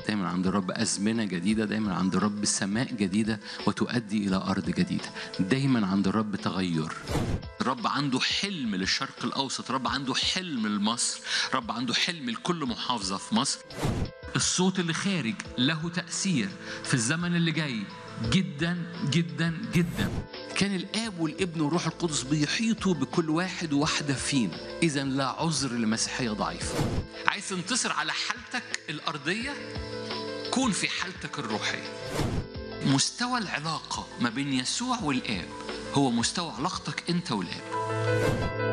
دايما عند الرب أزمنة جديدة دايما عند الرب سماء جديدة وتؤدي إلى أرض جديدة دايما عند الرب تغير الرب عنده حلم للشرق الأوسط الرب عنده حلم لمصر الرب عنده حلم لكل محافظة في مصر الصوت اللي خارج له تأثير في الزمن اللي جاي جدا جدا جدا كان الاب والابن والروح القدس بيحيطوا بكل واحد وواحده فينا اذا لا عذر لمسيحيه ضعيفه عايز تنتصر على حالتك الارضيه كون في حالتك الروحيه مستوى العلاقه ما بين يسوع والاب هو مستوى علاقتك انت والاب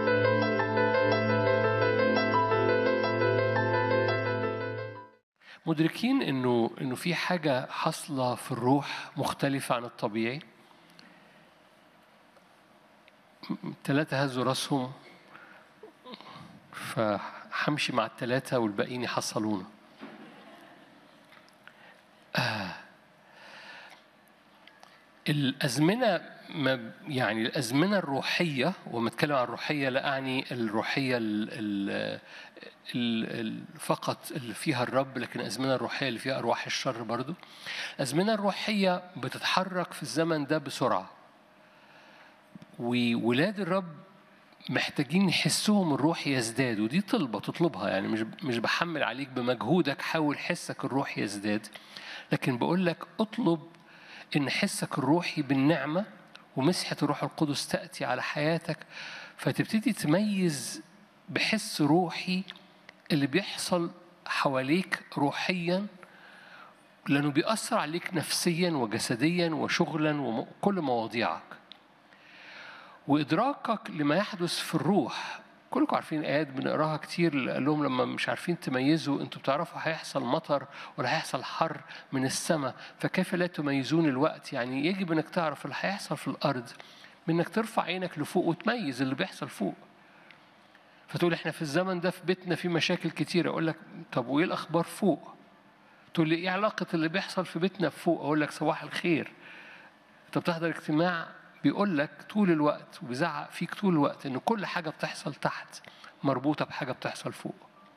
مدركين انه انه في حاجه حاصله في الروح مختلفه عن الطبيعي ثلاثة هزوا راسهم فهمشي مع الثلاثة والباقيين يحصلونا آه. الأزمنة ما يعني الأزمنة الروحية وما أتكلم عن الروحية لا أعني الروحية ال ال ال ال فقط اللي فيها الرب لكن الأزمنة الروحية اللي فيها أرواح الشر برضو الأزمنة الروحية بتتحرك في الزمن ده بسرعة وولاد الرب محتاجين حسهم الروحي يزداد ودي طلبة تطلبها يعني مش مش بحمل عليك بمجهودك حاول حسك الروحي يزداد لكن بقول لك اطلب ان حسك الروحي بالنعمة ومسحة الروح القدس تأتي على حياتك فتبتدي تميز بحس روحي اللي بيحصل حواليك روحيا لأنه بيأثر عليك نفسيا وجسديا وشغلا وكل مواضيعك وإدراكك لما يحدث في الروح كلكم عارفين آيات بنقراها كتير قال لهم لما مش عارفين تميزوا انتوا بتعرفوا هيحصل مطر ولا هيحصل حر من السماء فكيف لا تميزون الوقت يعني يجب انك تعرف اللي هيحصل في الارض بانك ترفع عينك لفوق وتميز اللي بيحصل فوق فتقول احنا في الزمن ده في بيتنا في مشاكل كتيره اقول لك طب وايه الاخبار فوق تقول لي ايه علاقه اللي بيحصل في بيتنا فوق اقول لك صباح الخير انت بتحضر اجتماع بيقول لك طول الوقت وبيزعق فيك طول الوقت ان كل حاجه بتحصل تحت مربوطه بحاجه بتحصل فوق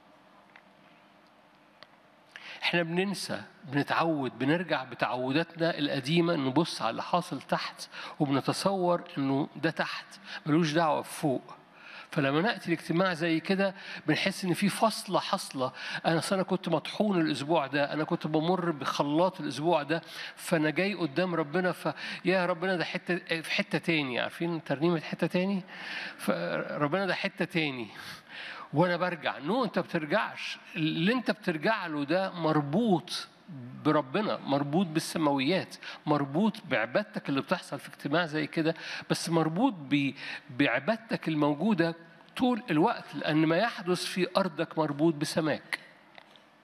احنا بننسى بنتعود بنرجع بتعوداتنا القديمه نبص على اللي حاصل تحت وبنتصور انه ده تحت ملوش دعوه بفوق فلما ناتي الاجتماع زي كده بنحس ان في فصله حاصله انا أصل انا كنت مطحون الاسبوع ده انا كنت بمر بخلاط الاسبوع ده فانا جاي قدام ربنا فيا ربنا ده حته في حته تاني عارفين ترنيمه حته تاني فربنا ده حته تاني وانا برجع نو انت بترجعش اللي انت بترجع له ده مربوط بربنا مربوط بالسماويات مربوط بعبادتك اللي بتحصل في اجتماع زي كده بس مربوط بعبادتك الموجودة طول الوقت لأن ما يحدث في أرضك مربوط بسماك